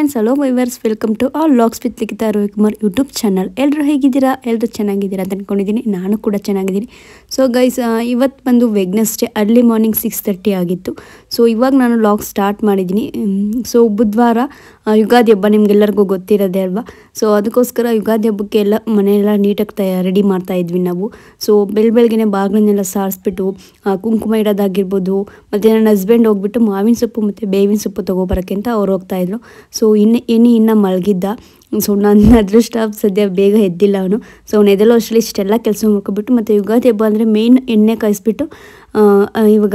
friends hello viewers welcome to all logs with Likhita Ravikumar YouTube channel ಎಲ್ಲರೂ ಹೇಗಿದ್ದೀರಾ ಎಲ್ಲರೂ ಚೆನ್ನಾಗಿದ್ದೀರಾ ಅಂತ ಅಂದ್ಕೊಂಡಿದ್ದೀನಿ ನಾನು ಕೂಡ ಚೆನ್ನಾಗಿದ್ದೀನಿ ಸೊ ಗೈಸ್ ಇವತ್ತು ಬಂದು Wednesday early morning six thirty ಆಗಿತ್ತು ಸೊ ಇವಾಗ ನಾನು ಲಾಗ್ ಸ್ಟಾರ್ಟ್ ಮಾಡಿದ್ದೀನಿ ಸೊ ಬುಧವಾರ ಆ, ಯುಗಾದಿ ಹಬ್ಬ ನಿಮ್ಗೆಲ್ಲರಿಗೂ ಗೊತ್ತಿರೋದೇ ಅಲ್ವಾ ಸೊ ಅದಕ್ಕೋಸ್ಕರ ಯುಗಾದಿ ಹಬ್ಬಕ್ಕೆ ಎಲ್ಲ ಮನೆಯೆಲ್ಲ ನೀಟಾಗಿ ತಯ ರೆಡಿ ಮಾಡ್ತಾ ಇದ್ವಿ ನಾವು ಸೊ ಬೆಳ ಬೆಳಗ್ಗೆನೆ ಬಾಗಿಲನ್ನೆಲ್ಲ ಸಾರಿಸ್ಬಿಟ್ಟು ಆ, ಕುಂಕುಮ ಇಡೋದಾಗಿರ್ಬೋದು ಮತ್ತು ನನ್ನ ಹಸ್ಬೆಂಡ್ ಹೋಗ್ಬಿಟ್ಟು ಮಾವಿನ ಸೊಪ್ಪು ಮತ್ತು ಬೇವಿನ ಸೊಪ್ಪು ತೊಗೊಬರೋಕ್ಕೆ ಅಂತ ಅವ್ರು ಹೋಗ್ತಾಯಿದ್ರು ಸೊ ಇನ್ನು ಇನ್ನು ಇನ್ನು ಮಲಗಿದ್ದ ಸೊ ನನ್ನ ಅದೃಷ್ಟ ಸದ್ಯ ಬೇಗ ಎದ್ದಿಲ್ಲ ಅವನು ಸೊ ಅವ್ನು ಎದೆಲ್ಲೋ ಅಷ್ಟರಲ್ಲಿ ಇಷ್ಟೆಲ್ಲ ಕೆಲಸ ಮಾಡ್ಕೊಬಿಟ್ಟು ಮತ್ತು ಯುಗಾದಿ ಹಬ್ಬ ಅಂದರೆ ಮೇಯ್ನ್ ಎಣ್ಣೆ ಕಾಯಿಸ್ಬಿಟ್ಟು ಆ, ಆ, ಇವಾಗ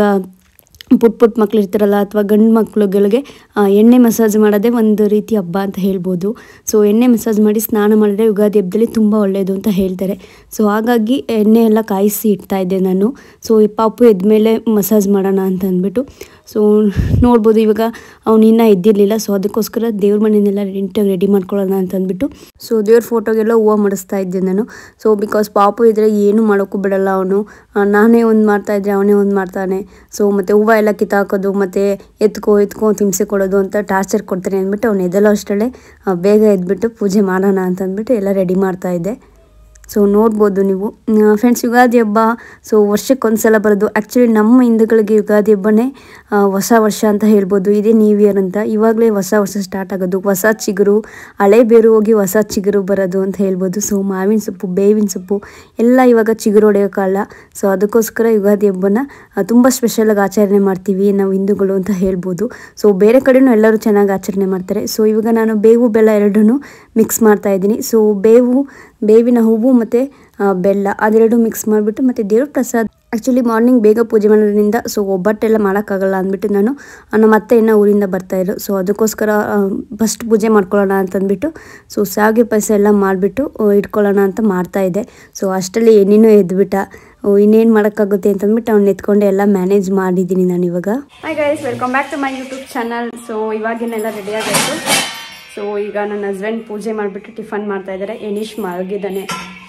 ಪುಟ್ ಪುಟ್ ಮಕ್ಳು ಇರ್ತಾರಲ್ಲ ಅಥವಾ ಗಂಡು ಮಕ್ಳುಗಳಿಗೆ ಆ, ಎಣ್ಣೆ ಮಸಾಜ್ ಮಾಡೋದೇ ಒಂದು ರೀತಿ ಹಬ್ಬ ಅಂತ ಹೇಳ್ಬೋದು ಸೊ ಎಣ್ಣೆ ಮಸಾಜ್ ಮಾಡಿ ಸ್ನಾನ ಮಾಡಿದ್ರೆ ಯುಗಾದಿ ಹಬ್ಬದಲ್ಲಿ ತುಂಬ ಒಳ್ಳೆಯದು ಅಂತ ಹೇಳ್ತಾರೆ ಸೊ ಹಾಗಾಗಿ ಎಣ್ಣೆ ಎಲ್ಲ ಕಾಯಿಸಿ ಇಡ್ತಾ ಇದ್ದೆ ನಾನು ಸೊ ಈ ಪಾಪು ಎದ್ಮೇಲೆ ಮಸಾಜ್ ಮಾಡೋಣ ಅಂತ ಅಂದ್ಬಿಟ್ಟು ಸೊ ನೋಡ್ಬೋದು ಇವಾಗ ಅವ್ನು ಇನ್ನೂ ಎದ್ದಿರಲಿಲ್ಲ ಸೊ ಅದಕ್ಕೋಸ್ಕರ ದೇವ್ರ ಮನೆಯನ್ನೆಲ್ಲ ನೀಟಾಗಿ ರೆಡಿ ಮಾಡ್ಕೊಳ್ಳೋಣ ಅಂತ ಅಂದ್ಬಿಟ್ಟು ಸೊ ದೇವ್ರ ಫೋಟೋಗೆಲ್ಲ ಹೂವು ಮಾಡಿಸ್ತಾ ಇದ್ದೆ ನಾನು ಸೊ ಬಿಕಾಸ್ ಪಾಪು ಇದ್ದರೆ ಏನು ಮಾಡೋಕ್ಕೂ ಬಿಡಲ್ಲ ಅವನು ನಾನೇ ಒಂದು ಮಾಡ್ತಾ ಇದ್ರೆ ಅವನೇ ಒಂದು ಮಾಡ್ತಾನೆ ಸೊ ಮತ್ತು ಹೂವು ಎಲ್ಲ ಕಿತ್ತಾಕೋದು ಮತ್ತು ಎತ್ಕೋ ಎತ್ಕೋ ಅಂತ ಹಿಂಸೆ ಕೊಡೋದು ಅಂತ ಟಾರ್ಚರ್ ಕೊಡ್ತಾನೆ ಅಂದ್ಬಿಟ್ಟು ಅವ್ನು ಎದೆಲ್ಲೋ ಅಷ್ಟರಲ್ಲೇ ಆ, ಬೇಗ ಎದ್ಬಿಟ್ಟು ಪೂಜೆ ಮಾಡೋಣ ಅಂತ ಅಂದ್ಬಿಟ್ಟು ಎಲ್ಲ ರೆಡಿ ಮಾಡ್ತಾ ಇದ್ದೆ ಸೊ ನೋಡ್ಬೋದು ನೀವು ಫ್ರೆಂಡ್ಸ್ ಯುಗಾದಿ ಹಬ್ಬ ಸೊ ವರ್ಷಕ್ಕೊಂದ್ಸಲ ಬರೋದು ಆ್ಯಕ್ಚುಲಿ ನಮ್ಮ ಹಿಂದೂಗಳಿಗೆ ಯುಗಾದಿ ಹಬ್ಬನೇ ಆ, ಹೊಸ ವರ್ಷ ಅಂತ ಹೇಳ್ಬೋದು ಇದೇ ನ್ಯೂ ಇಯರ್ ಅಂತ ಇವಾಗಲೇ ಹೊಸ ವರ್ಷ ಸ್ಟಾರ್ಟ್ ಆಗೋದು ಹೊಸ ಚಿಗುರು ಹಳೆ ಬೇರು ಹೋಗಿ ಹೊಸ ಚಿಗುರು ಬರೋದು ಅಂತ ಹೇಳ್ಬೋದು ಸೊ ಮಾವಿನ ಸೊಪ್ಪು ಬೇವಿನ ಸೊಪ್ಪು ಎಲ್ಲ ಇವಾಗ ಚಿಗುರು ಹೊಡೆಯೋ ಕಾಲ ಸೊ ಅದಕ್ಕೋಸ್ಕರ ಯುಗಾದಿ ಹಬ್ಬನ ತುಂಬ ಸ್ಪೆಷಲಾಗಿ ಆಚರಣೆ ಮಾಡ್ತೀವಿ ನಾವು ಹಿಂದೂಗಳು ಅಂತ ಹೇಳ್ಬೋದು ಸೊ ಬೇರೆ ಕಡೆನೂ ಎಲ್ಲರೂ ಚೆನ್ನಾಗಿ ಆಚರಣೆ ಮಾಡ್ತಾರೆ ಸೊ ಇವಾಗ ನಾನು ಬೇವು ಬೆಲ್ಲ ಎರಡನ್ನೂ ಮಿಕ್ಸ್ ಮಾಡ್ತಾ ಇದ್ದೀನಿ ಸೊ ಬೇವು ಬೇವಿನ ಹೂವು ಮತ್ತು ಬೆಲ್ಲ ಅದೆರಡು ಮಿಕ್ಸ್ ಮಾಡಿಬಿಟ್ಟು ಮತ್ತು ದೇವ್ರ ಪ್ರಸಾದ ಆ್ಯಕ್ಚುಲಿ ಮಾರ್ನಿಂಗ್ ಬೇಗ ಪೂಜೆ ಮಾಡೋದ್ರಿಂದ ಸೊ ಒಬ್ಬಟ್ಟೆಲ್ಲ ಮಾಡೋಕ್ಕಾಗಲ್ಲ ಅಂದ್ಬಿಟ್ಟು ನಾನು ಆ, ನಮ್ಮ ಅತ್ತೆ ಇನ್ನೂ ಊರಿಂದ ಬರ್ತಾಯಿದ್ರು ಸೊ ಅದಕ್ಕೋಸ್ಕರ ಫಸ್ಟ್ ಪೂಜೆ ಮಾಡ್ಕೊಳ್ಳೋಣ ಅಂತಂದ್ಬಿಟ್ಟು ಸೊ ಸಾವಿಗೆ ಪಾಯಸ ಎಲ್ಲ ಮಾಡಿಬಿಟ್ಟು ಇಟ್ಕೊಳ್ಳೋಣ ಅಂತ ಮಾಡ್ತಾಯಿದ್ದೆ ಸೊ ಅಷ್ಟರಲ್ಲಿ ಎಣ್ಣೆನೂ ಎದ್ಬಿಟ್ಟ ಇನ್ನೇನು ಮಾಡೋಕ್ಕಾಗುತ್ತೆ ಅಂತಂದ್ಬಿಟ್ಟು ಅವ್ನು ಎತ್ಕೊಂಡು ಎಲ್ಲ ಮ್ಯಾನೇಜ್ ಮಾಡಿದ್ದೀನಿ ನಾನು ಇವಾಗ hi guys welcome back to my YouTube channel so ಇವಾಗಿನೆಲ್ಲ ರೆಡಿ ಆಗಾಯಿತು ಸೊ ಈಗ ನನ್ನ ಹಸ್ಬೆಂಡ್ ಪೂಜೆ ಮಾಡಿಬಿಟ್ಟು ಟಿಫನ್ ಮಾಡ್ತಾ ಇದ್ದಾರೆ ಎನೀಶ್ ಮಲಗಿದ್ದಾನೆ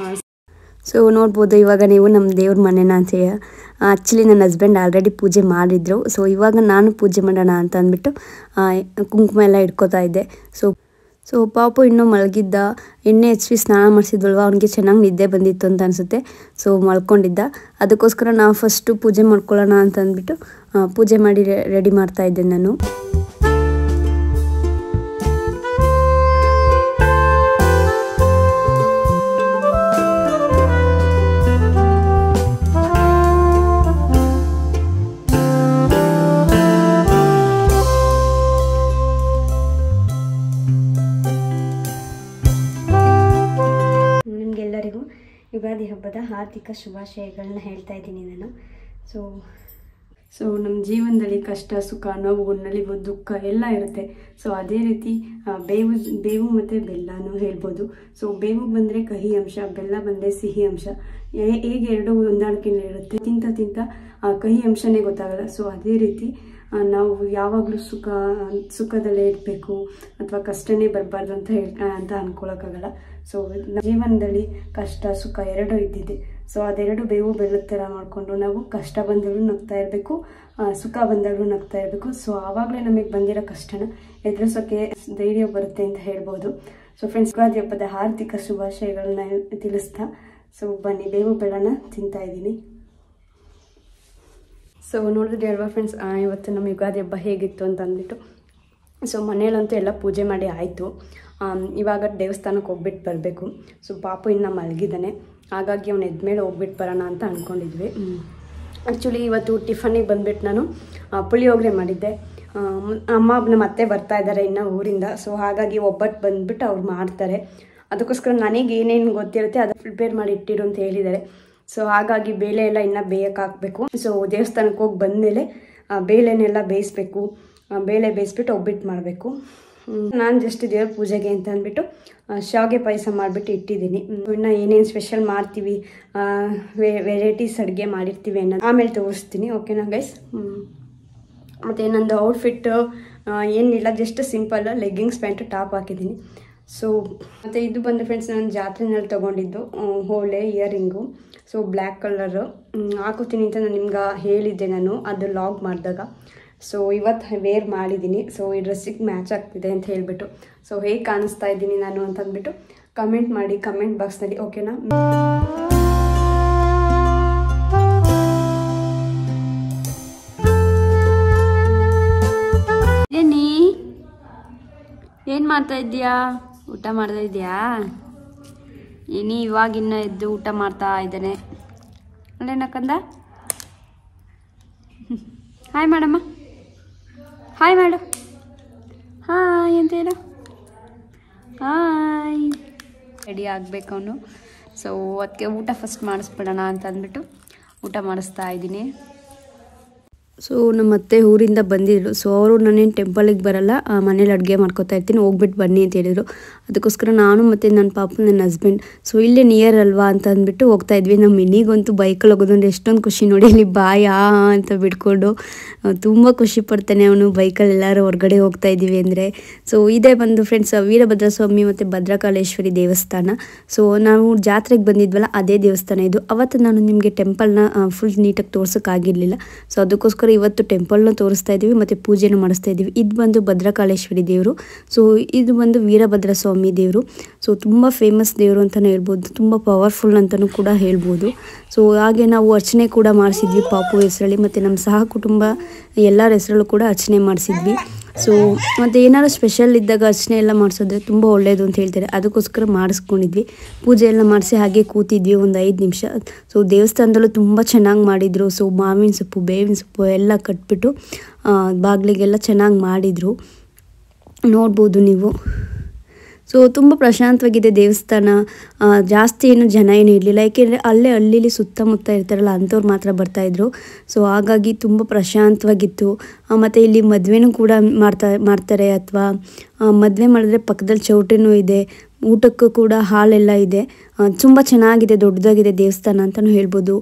ಸೊ ನೋಡ್ಬೋದು ಇವಾಗ ನೀವು ನಮ್ಮ ದೇವ್ರ ಮನೆನ ಅಂತ ಆ್ಯಕ್ಚುಲಿ ನನ್ನ ಹಸ್ಬೆಂಡ್ ಆಲ್ರೆಡಿ ಪೂಜೆ ಮಾಡಿದ್ರು ಸೊ ಇವಾಗ ನಾನು ಪೂಜೆ ಮಾಡೋಣ ಅಂತ ಅಂದ್ಬಿಟ್ಟು ಆ, ಕುಂಕುಮ ಎಲ್ಲ ಇಟ್ಕೋತಾ ಇದ್ದೆ ಸೊ ಸೊ ಪಾಪು ಇನ್ನೂ ಮಲಗಿದ್ದ ಎಣ್ಣೆ ಹಚ್ಚಿ ಸ್ನಾನ ಮಾಡಿಸಿದ್ವಲ್ವ ಅವ್ನಿಗೆ ಚೆನ್ನಾಗಿ ನಿದ್ದೆ ಬಂದಿತ್ತು ಅಂತ ಅನಿಸುತ್ತೆ ಸೊ ಮಲ್ಕೊಂಡಿದ್ದ ಅದಕ್ಕೋಸ್ಕರ ನಾವು ಫಸ್ಟು ಪೂಜೆ ಮಾಡ್ಕೊಳ್ಳೋಣ ಅಂತ ಅಂದ್ಬಿಟ್ಟು ಆ, ಪೂಜೆ ಮಾಡಿ ರೆಡಿ ಮಾಡ್ತಾ ಇದ್ದೆ ನಾನು ನಿಮಗೆಲ್ಲರಿಗೂ ಯುಗಾದಿ ಹಬ್ಬದ ಹಾರ್ದಿಕ ಶುಭಾಶಯಗಳನ್ನ ಹೇಳ್ತಾ ಇದ್ದೀನಿ ನಾನು ಸೊ ಸೊ ನಮ್ಮ ಜೀವನದಲ್ಲಿ ಕಷ್ಟ ಸುಖ ನೋವು ನಲಿವು ದುಃಖ ಎಲ್ಲ ಇರುತ್ತೆ ಸೊ ಅದೇ ರೀತಿ ಆ, ಬೇವು ಬೇವು ಮತ್ತು ಬೆಲ್ಲನೂ ಹೇಳ್ಬೋದು ಸೊ ಬೇವು ಬಂದರೆ ಕಹಿ ಅಂಶ ಬೆಲ್ಲ ಬಂದರೆ ಸಿಹಿ ಅಂಶ ಹೇ- ಹೇಗೆ ಎರಡು ಹೊಂದಾಣಿಕೆಯಲ್ಲಿ ಇರುತ್ತೆ ತಿಂತ ತಿಂತ ಆ ಕಹಿ ಅಂಶನೇ ಗೊತ್ತಾಗಲ್ಲ ಸೊ ಅದೇ ರೀತಿ ಆ, ನಾವು ಯಾವಾಗಲೂ ಸುಖ ಸುಖದಲ್ಲೇ ಇರಬೇಕು ಅಥವಾ ಕಷ್ಟನೇ ಬರಬಾರ್ದು ಅಂತ ಹೇಳಿ ಅಂತ ಅನ್ಕೊಳಕ್ಕಾಗಲ್ಲ ಸೊ ಜೀವನದಲ್ಲಿ ಕಷ್ಟ ಸುಖ ಎರಡೂ ಇದ್ದಿದೆ ಸೊ ಅದೆರಡು ಬೇವು ಬೆಲ್ಲದ ಥರ ಮಾಡಿಕೊಂಡು ನಾವು ಕಷ್ಟ ಬಂದಾಗಲೂ ನಗ್ತಾ ಇರಬೇಕು ಸುಖ ಬಂದಾಗಲೂ ನಗ್ತಾ ಇರಬೇಕು ಸೊ ಆವಾಗಲೇ ನಮಗೆ ಬಂದಿರೋ ಕಷ್ಟನ ಎದುರಿಸೋಕ್ಕೆ ಧೈರ್ಯ ಬರುತ್ತೆ ಅಂತ ಹೇಳ್ಬೋದು ಸೊ ಫ್ರೆಂಡ್ಸ್ ಯುಗಾದಿ ಹಬ್ಬದ ಹಾರ್ದಿಕ ಶುಭಾಶಯಗಳನ್ನ ತಿಳಿಸ್ತಾ ಸೊ ಬನ್ನಿ ಬೇವು ಬೆಲ್ಲನ ತಿಂತಾ ಇದ್ದೀನಿ ಸೊ ನೋಡಿದ್ರೆ ಅಲ್ವಾ ಫ್ರೆಂಡ್ಸ್ ಇವತ್ತು ನಮ್ಮ ಯುಗಾದಿ ಹಬ್ಬ ಹೇಗಿತ್ತು ಅಂತ ಅಂದ್ಬಿಟ್ಟು ಸೊ ಮನೇಲಂತೂ ಎಲ್ಲ ಪೂಜೆ ಮಾಡಿ ಆಯಿತು ಇವಾಗ ದೇವಸ್ಥಾನಕ್ಕೆ ಹೋಗ್ಬಿಟ್ಟು ಬರಬೇಕು ಸೊ ಪಾಪು ಇನ್ನು ಮಲಗಿದ್ದಾನೆ ಹಾಗಾಗಿ ಅವ್ನು ಎದ್ಮೇಲೆ ಹೋಗ್ಬಿಟ್ಟು ಬರೋಣ ಅಂತ ಅಂದ್ಕೊಂಡಿದ್ವಿ ಆ್ಯಕ್ಚುಲಿ ಇವತ್ತು ಟಿಫನಿಗೆ ಬಂದ್ಬಿಟ್ಟು ನಾನು ಆ, ಪುಳಿಯೋಗರೆ ಮಾಡಿದ್ದೆ ಆ, ಅಮ್ಮ ನಮ್ಮ ಅತ್ತೆ ಬರ್ತಾ ಇದ್ದಾರೆ ಇನ್ನು ಊರಿಂದ ಸೊ ಹಾಗಾಗಿ ಒಬ್ಬಟ್ಟು ಬಂದ್ಬಿಟ್ಟು ಅವ್ರು ಮಾಡ್ತಾರೆ ಅದಕ್ಕೋಸ್ಕರ ನನಗೆ ಏನೇನು ಗೊತ್ತಿರುತ್ತೆ ಅದು ಪ್ರಿಪೇರ್ ಮಾಡಿ ಇಟ್ಟಿರು ಅಂತ ಹೇಳಿದ್ದಾರೆ ಸೊ ಹಾಗಾಗಿ ಬೇಳೆ ಎಲ್ಲ ಇನ್ನೂ ಬೇಯಕ್ಕೆ ಹಾಕಬೇಕು ಸೊ ದೇವಸ್ಥಾನಕ್ಕೆ ಹೋಗಿ ಬಂದಮೇಲೆ ಬೇಳೆನೆಲ್ಲ ಬೇಯಿಸ್ಬೇಕು ಆ, ಬೇಳೆ ಬೇಯಿಸ್ಬಿಟ್ಟು ಒಬ್ಬಿಟ್ಟು ಮಾಡಬೇಕು ನಾನು ಜಸ್ಟ್ ದೇವ್ರ ಪೂಜೆಗೆ ಅಂತ ಅಂದ್ಬಿಟ್ಟು ಆ, ಶಾವಿಗೆ ಪಾಯಸ ಮಾಡಿಬಿಟ್ಟು ಇಟ್ಟಿದ್ದೀನಿ ಹ್ಮ್, ಇನ್ನು ಏನೇನು ಸ್ಪೆಷಲ್ ಮಾಡ್ತೀವಿ ವೆರೈಟೀಸ್ ಅಡುಗೆ ಮಾಡಿರ್ತೀವಿ ಅನ್ನೋದು ಆಮೇಲೆ ತೋರಿಸ್ತೀನಿ ಓಕೆನಾ ಗೈಸ್ ಮತ್ತು ನಂದು ಔಟ್ಫಿಟ್ ಏನಿಲ್ಲ just simple leggings pants top ಹಾಕಿದ್ದೀನಿ ಸೊ ಮತ್ತು ಇದು ಬಂದು ಫ್ರೆಂಡ್ಸ್ ನಾನು ಜಾತ್ರೆನಲ್ಲಿ ತೊಗೊಂಡಿದ್ದು ಆ, ಹೋಳೆ ಇಯರಿಂಗು ಸೊ ಬ್ಲ್ಯಾಕ್ ಕಲರು ಹಾಕೋತೀನಿ ಅಂತ ನಾನು ನಿಮ್ಗೆ ಹೇಳಿದ್ದೆ ನಾನು ಅದು ಲಾಗ್ ಮಾಡಿದಾಗ ಸೊ ಇವತ್ತು ವೇರ್ ಮಾಡಿದ್ದೀನಿ ಸೊ ಈ ಡ್ರೆಸ್ಸಿಗೆ ಮ್ಯಾಚ್ ಆಗ್ತಿದೆ ಅಂತ ಹೇಳಿಬಿಟ್ಟು ಸೊ ಹೇಗೆ ಕಾಣಿಸ್ತಾ ಇದ್ದೀನಿ ನಾನು ಅಂತ ಅಂದ್ಬಿಟ್ಟು ಕಮೆಂಟ್ ಮಾಡಿ ಕಮೆಂಟ್ ಬಾಕ್ಸ್ನಲ್ಲಿ ಓಕೆನಾ ಏನಿ ಏನು ಮಾಡ್ತಾ ಇದ್ದೀಯಾ ಊಟ ಮಾಡ್ತಾ ಇದೆಯಾ ಏನಿ ಇವಾಗಿನ್ನ ಎದ್ದು ಊಟ ಮಾಡ್ತಾ ಇದ್ದಾನೆ ಅಲ್ಲೇನಕ್ಕಂದ ಹಾಯ್ ಮಾಡಮ್ಮ ಹಾಯ್ ಮಾಡು ಹಾಯ್ ಅಂತ ಹೇಳು ಹಾಯ್ ರೆಡಿ ಆಗಬೇಕು ಅವನು ಸೊ ಅದಕ್ಕೆ ಊಟ ಫಸ್ಟ್ ಮಾಡಿಸ್ಬಿಡೋಣ ಅಂತ ಅಂದ್ಬಿಟ್ಟು ಊಟ ಮಾಡಿಸ್ತಾ ಇದ್ದೀನಿ ಸೊ ನಮ್ಮ ಅತ್ತೆ ಊರಿಂದ ಬಂದಿದ್ರು ಸೊ ಅವರು ನಾನೇನು ಟೆಂಪಲಿಗೆ ಬರಲ್ಲ ಆ, ಮನೇಲಿ ಅಡುಗೆ ಮಾಡ್ಕೊತಾ ಇರ್ತೀನಿ ಹೋಗ್ಬಿಟ್ಟು ಬನ್ನಿ ಅಂತ ಹೇಳಿದರು ಅದಕ್ಕೋಸ್ಕರ ನಾನು ಮತ್ತು ನನ್ನ ಪಾಪ ನನ್ನ ಹಸ್ಬೆಂಡ್ ಸೊ ಇಲ್ಲೇ ನಿಯರ್ ಅಲ್ವಾ ಅಂತ ಅಂದ್ಬಿಟ್ಟು ಹೋಗ್ತಾ ಇದ್ವಿ ನಮ್ಮ ಮಿನಿಗಂತೂ ಬೈಕಲ್ಲಿ ಹೋಗೋದಂದ್ರೆ ಎಷ್ಟೊಂದು ಖುಷಿ ನೋಡಿ ಇಲ್ಲಿ ಬಾಯ್ ಆ ಅಂತ ಬಿಡ್ಕೊಂಡು ತುಂಬ ಖುಷಿ ಪಡ್ತಾನೆ ಅವನು ಬೈಕಲ್ಲಿ ಎಲ್ಲರೂ ಹೊರಗಡೆ ಹೋಗ್ತಾ ಇದ್ದೀವಿ ಅಂದರೆ ಸೊ ಇದೇ ಬಂದು ಫ್ರೆಂಡ್ಸ್ ವೀರಭದ್ರ ಸ್ವಾಮಿ ಮತ್ತು ಭದ್ರಕಾಳೇಶ್ವರಿ ದೇವಸ್ಥಾನ ಸೊ ನಾವು ಜಾತ್ರೆಗೆ ಬಂದಿದ್ವಲ್ಲ ಅದೇ ದೇವಸ್ಥಾನ ಇದು ಅವತ್ತು ನಾನು ನಿಮಗೆ ಟೆಂಪಲ್ನ ಫುಲ್ ನೀಟಾಗಿ ತೋರ್ಸೋಕ್ಕಾಗಿರಲಿಲ್ಲ ಸೊ ಅದಕ್ಕೋಸ್ಕರ ಇವತ್ತು ಟೆಂಪಲ್ನ ತೋರಿಸ್ತಾ ಇದ್ದೀವಿ ಮತ್ತು ಪೂಜೆನ ಮಾಡಿಸ್ತಾ ಇದ್ದೀವಿ ಇದು ಬಂದು ಭದ್ರಕಾಳೇಶ್ವರಿ ದೇವರು ಸೊ ಇದು ಬಂದು ವೀರಭದ್ರ ಸ್ವಾಮಿ ದೇವರು ಸೊ ತುಂಬ ಫೇಮಸ್ ದೇವರು ಅಂತಲೇ ಹೇಳ್ಬೋದು ತುಂಬ ಪವರ್ಫುಲ್ ಅಂತಲೂ ಕೂಡ ಹೇಳ್ಬೋದು ಸೊ ಹಾಗೆ ನಾವು ಅರ್ಚನೆ ಕೂಡ ಮಾಡಿಸಿದ್ವಿ ಪಾಪು ಹೆಸರಲ್ಲಿ ಮತ್ತು ನಮ್ಮ ಸಹ ಕುಟುಂಬ ಎಲ್ಲರ ಹೆಸರಲ್ಲೂ ಕೂಡ ಅರ್ಚನೆ ಮಾಡಿಸಿದ್ವಿ ಸೊ ಮತ್ತು ಏನಾದ್ರು ಸ್ಪೆಷಲ್ ಇದ್ದಾಗ ಅರ್ಚನೆ ಎಲ್ಲ ಮಾಡಿಸೋದ್ರೆ ತುಂಬ ಒಳ್ಳೆಯದು ಅಂತ ಹೇಳ್ತಾರೆ ಅದಕ್ಕೋಸ್ಕರ ಮಾಡಿಸ್ಕೊಂಡಿದ್ವಿ ಪೂಜೆ ಎಲ್ಲ ಮಾಡಿಸಿ ಹಾಗೆ ಕೂತಿದ್ವಿ ಒಂದು ಐದು ನಿಮಿಷ ಸೊ ದೇವಸ್ಥಾನದಲ್ಲೂ ತುಂಬ ಚೆನ್ನಾಗಿ ಮಾಡಿದರು ಸೊ ಮಾವಿನ ಸೊಪ್ಪು ಬೇವಿನ ಸೊಪ್ಪು ಎಲ್ಲ ಕಟ್ಬಿಟ್ಟು ಆ, ಬಾಗಿಲಿಗೆಲ್ಲ ಚೆನ್ನಾಗಿ ಮಾಡಿದರು ನೋಡ್ಬೋದು ನೀವು ಸೊ ತುಂಬ ಪ್ರಶಾಂತವಾಗಿದೆ ದೇವಸ್ಥಾನ ಆ, ಜಾಸ್ತಿ ಏನು ಜನ ಏನು ಇರಲಿಲ್ಲ ಏಕೆಂದರೆ ಅಲ್ಲೇ ಹಳ್ಳಿಲಿ ಸುತ್ತಮುತ್ತ ಇರ್ತಾರಲ್ಲ ಅಂಥವ್ರು ಮಾತ್ರ ಬರ್ತಾಯಿದ್ರು ಸೊ ಹಾಗಾಗಿ ತುಂಬ ಪ್ರಶಾಂತವಾಗಿತ್ತು ಮತ್ತು ಇಲ್ಲಿ ಮದುವೆನೂ ಕೂಡ ಮಾಡ್ತಾ ಮಾಡ್ತಾರೆ ಅಥವಾ ಮದುವೆ ಮಾಡಿದ್ರೆ ಪಕ್ಕದಲ್ಲಿ ಚೌಟ್ರಿನೂ ಇದೆ ಊಟಕ್ಕೂ ಕೂಡ ಹಾಲೆಲ್ಲ ಇದೆ ಆ, ತುಂಬ ಚೆನ್ನಾಗಿದೆ ದೊಡ್ಡದಾಗಿದೆ ದೇವಸ್ಥಾನ ಅಂತಲೂ ಹೇಳ್ಬೋದು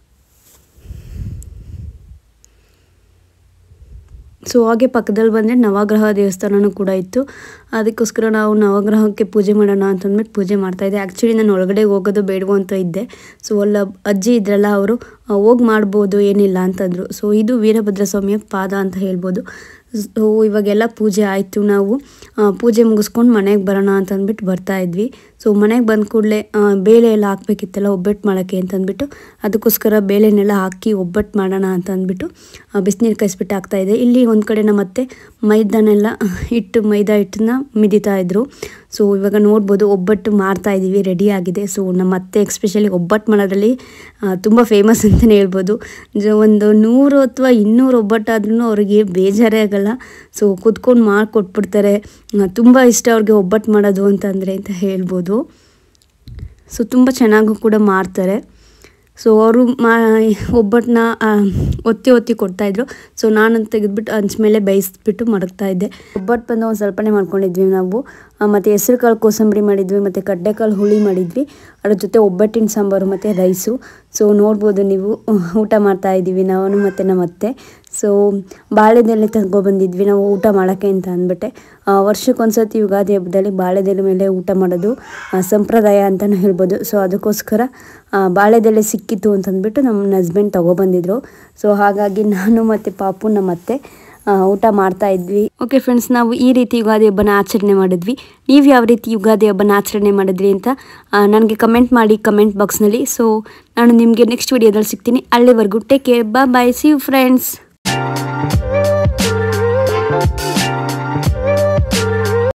ಸೊ ಹಾಗೆ ಪಕ್ಕದಲ್ಲಿ ಬಂದರೆ ನವಗ್ರಹ ದೇವಸ್ಥಾನನೂ ಕೂಡ ಇತ್ತು ಅದಕ್ಕೋಸ್ಕರ ನಾವು ನವಗ್ರಹಕ್ಕೆ ಪೂಜೆ ಮಾಡೋಣ ಅಂತಂದ್ಬಿಟ್ಟು ಪೂಜೆ ಮಾಡ್ತಾಯಿದ್ದೆ ಆ್ಯಕ್ಚುಲಿ ನಾನು ಒಳಗಡೆ ಹೋಗೋದು ಬೇಡವೋ ಅಂತ ಇದ್ದೆ ಸೊ ಅಲ್ಲ ಅಜ್ಜಿ ಇದ್ರಲ್ಲ ಅವರು ಹೋಗಿ ಮಾಡ್ಬೋದು ಏನಿಲ್ಲ ಅಂತಂದರು ಸೊ ಇದು ವೀರಭದ್ರ ಸ್ವಾಮಿಯ ಪಾದ ಅಂತ ಹೇಳ್ಬೋದು ಸೊ ಇವಾಗೆಲ್ಲ ಪೂಜೆ ಆಯಿತು ನಾವು ಆ, ಪೂಜೆ ಮುಗಿಸ್ಕೊಂಡು ಮನೆಗೆ ಬರೋಣ ಅಂತ ಅಂದ್ಬಿಟ್ಟು ಬರ್ತಾ ಇದ್ವಿ ಸೊ ಮನೆಗೆ ಬಂದ ಕೂಡಲೇ ಬೇಳೆ ಎಲ್ಲ ಹಾಕ್ಬೇಕಿತ್ತಲ್ಲ ಒಬ್ಬಟ್ಟು ಮಾಡೋಕ್ಕೆ ಅಂತ ಅಂದ್ಬಿಟ್ಟು ಅದಕ್ಕೋಸ್ಕರ ಬೇಳೆನೆಲ್ಲ ಹಾಕಿ ಒಬ್ಬಟ್ಟು ಮಾಡೋಣ ಅಂತ ಅಂದ್ಬಿಟ್ಟು ಬಿಸಿನೀರು ಕಾಯಿಸ್ಬಿಟ್ಟು ಹಾಕ್ತಾಯಿದ್ದೆ ಇಲ್ಲಿ ಒಂದು ಕಡೆ ನಮ್ಮ ಅತ್ತೆ ಮೈದಾನೆಲ್ಲ ಹಿಟ್ಟು ಮೈದಾ ಹಿಟ್ಟನ್ನ ಮಿದಿತಾ ಇದ್ರು ಸೊ ಇವಾಗ ನೋಡ್ಬೋದು ಒಬ್ಬಟ್ಟು ಮಾಡ್ತಾ ಇದ್ದೀವಿ ರೆಡಿ ಆಗಿದೆ ಸೊ ನಮ್ಮ ಅತ್ತೆ ಎಕ್ಸ್ಪೆಷಲಿ ಒಬ್ಬಟ್ಟು ಮಾಡೋದ್ರಲ್ಲಿ ತುಂಬ ಫೇಮಸ್ ಅಂತಲೇ ಹೇಳ್ಬೋದು ಜ- ಒಂದು ನೂರು ಅಥವಾ ಇನ್ನೂರು ಒಬ್ಬಟ್ಟಾದ್ರೂ ಅವ್ರಿಗೆ ಬೇಜಾರೇ ಆಗಲ್ಲ ಸೊ ಕುತ್ಕೊಂಡು ಮಾಡಿಕೊಟ್ಬಿಡ್ತಾರೆ ತುಂಬ ಇಷ್ಟ ಅವ್ರಿಗೆ ಒಬ್ಬಟ್ಟು ಮಾಡೋದು ಅಂತಂದರೆ ಅಂತ ಹೇಳ್ಬೋದು ಸೊ ತುಂಬ ಚೆನ್ನಾಗೂ ಕೂಡ ಮಾಡ್ತಾರೆ ಸೊ ಅವರು ಮಾ ಒಬ್ಬಟ್ಟನ್ನ ಆ, ಒತ್ತಿ ಒತ್ತಿ ಕೊಡ್ತಾಯಿದ್ರು ಸೊ ನಾನು ತೆಗೆದ್ಬಿಟ್ಟು ಹಂಚ ಮೇಲೆ ಬೇಯಿಸ್ಬಿಟ್ಟು ಮಡಗ್ತಾ ಇದ್ದೆ ಒಬ್ಬಟ್ಟು ಬಂದು ಒಂದು ಸ್ವಲ್ಪನೇ ಮಾಡ್ಕೊಂಡಿದ್ವಿ ನಾವು ಆ, ಮತ್ತು ಹೆಸರು ಕಾಳು ಕೋಸಂಬರಿ ಮಾಡಿದ್ವಿ ಮತ್ತು ಕಡ್ಲೆಕಾಳು ಹುಳಿ ಮಾಡಿದ್ವಿ ಅದ್ರ ಜೊತೆ ಒಬ್ಬಟ್ಟಿನ ಸಾಂಬಾರು ಮತ್ತು ರೈಸು ಸೊ ನೋಡ್ಬೋದು ನೀವು ಅಹ್, ಊಟ ಮಾಡ್ತಾ ಇದ್ದೀವಿ ನಾನು ಮತ್ತು ನಮ್ಮ ಅತ್ತೆ ಸೊ ಬಾಳೆದೆಲೆ ತಗೊಬಂದಿದ್ವಿ ನಾವು ಊಟ ಮಾಡೋಕ್ಕೆ ಅಂತ ಅಂದ್ಬಿಟ್ಟೆ ಆ, ವರ್ಷಕ್ಕೊಂದ್ಸತಿ ಯುಗಾದಿ ಹಬ್ಬದಲ್ಲಿ ಬಾಳೆದೆಲೆ ಮೇಲೆ ಊಟ ಮಾಡೋದು ಆ, ಸಂಪ್ರದಾಯ ಅಂತಲೂ ಹೇಳ್ಬೋದು ಸೊ ಅದಕ್ಕೋಸ್ಕರ ಆ, ಬಾಳೆದೆಲೆ ಸಿಕ್ಕಿತ್ತು ಅಂತಂದ್ಬಿಟ್ಟು ನಮ್ಮ ಹಸ್ಬೆಂಡ್ ತೊಗೊಬಂದಿದ್ರು ಸೊ ಹಾಗಾಗಿ ನಾನು ಮತ್ತು ಪಾಪು ನಮ್ಮ ಅತ್ತೆ ಆ, ಊಟ ಮಾಡ್ತಾ ಇದ್ವಿ ಓಕೆ ಫ್ರೆಂಡ್ಸ್ ನಾವು ಈ ರೀತಿ ಯುಗಾದಿ ಹಬ್ಬನ ಆಚರಣೆ ಮಾಡಿದ್ವಿ ನೀವು ಯಾವ ರೀತಿ ಯುಗಾದಿ ಹಬ್ಬನ ಆಚರಣೆ ಮಾಡಿದ್ರಿ ಅಂತ ನನಗೆ ಕಮೆಂಟ್ ಮಾಡಿ ಕಮೆಂಟ್ ಬಾಕ್ಸ್ನಲ್ಲಿ ಸೊ ನಾನು ನಿಮಗೆ ನೆಕ್ಸ್ಟ್ ವಿಡಿಯೋದಲ್ಲಿ ಸಿಗ್ತೀನಿ ಅಲ್ಲಿವರೆಗೂ ಟೇಕ್ ಕೇರ್ ಬಾ ಬಾಯ್ ಸಿ ಯು ಫ್ರೆಂಡ್ಸ್